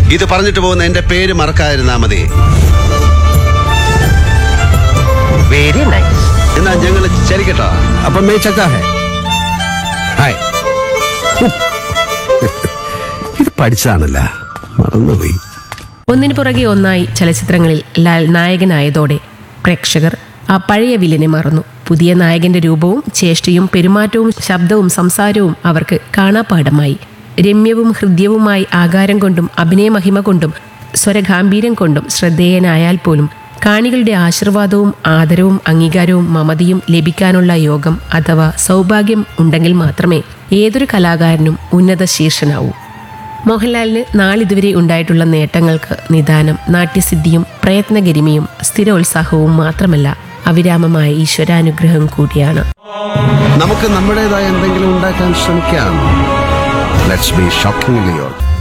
ഇത് പറഞ്ഞിട്ട് പോകുന്ന എന്റെ പേര് മറക്കാതിരുന്നാ മതി വെരി നൈസ് എന്നാ ഞങ്ങൾ ചലിക്കട്ടോ അപ്പം മേ ചക്കാ ഹേ ഹായ് ഇത് പഠിച്ചതാണല്ല മറന്നുപോയി ഒന്നിനു പുറകെ ഒന്നായി ചലച്ചിത്രങ്ങളിൽ ലാൽ നായകനായതോടെ പ്രേക്ഷകർ ആ പഴയ വില്ലനെ മറന്നു പുതിയ നായകന്റെ രൂപവും ചേഷ്ടയും പെരുമാറ്റവും ശബ്ദവും സംസാരവും അവർക്ക് കാണാപ്പാടമായി രമ്യവും ഹൃദ്യവുമായി ആകാരം കൊണ്ടും അഭിനയമഹിമ കൊണ്ടും സ്വരഗാംഭീര്യം കൊണ്ടും ശ്രദ്ധേയനായാൽ പോലും കാണികളുടെ ആശീർവാദവും ആദരവും അംഗീകാരവും മമതയും ലഭിക്കാനുള്ള യോഗം അഥവാ സൗഭാഗ്യം ഉണ്ടെങ്കിൽ മാത്രമേ ഏതൊരു കലാകാരനും ഉന്നത ശീർഷനാവൂ മോഹൻലാലിന് നാളിതുവരെ ഉണ്ടായിട്ടുള്ള നേട്ടങ്ങൾക്ക് നിദാനം നാട്യസിദ്ധിയും പ്രയത്നഗരിമയും സ്ഥിരോത്സാഹവും മാത്രമല്ല അവിരാമമായ ഈശ്വരാനുഗ്രഹം കൂടിയാണ് നമുക്ക് നമ്മുടേതായ എന്തെങ്കിലും ഉണ്ടാക്കാൻ ശ്രമിക്കാം ലെറ്റ്സ് ബി ഷോക്കിംഗ്ലി യോർ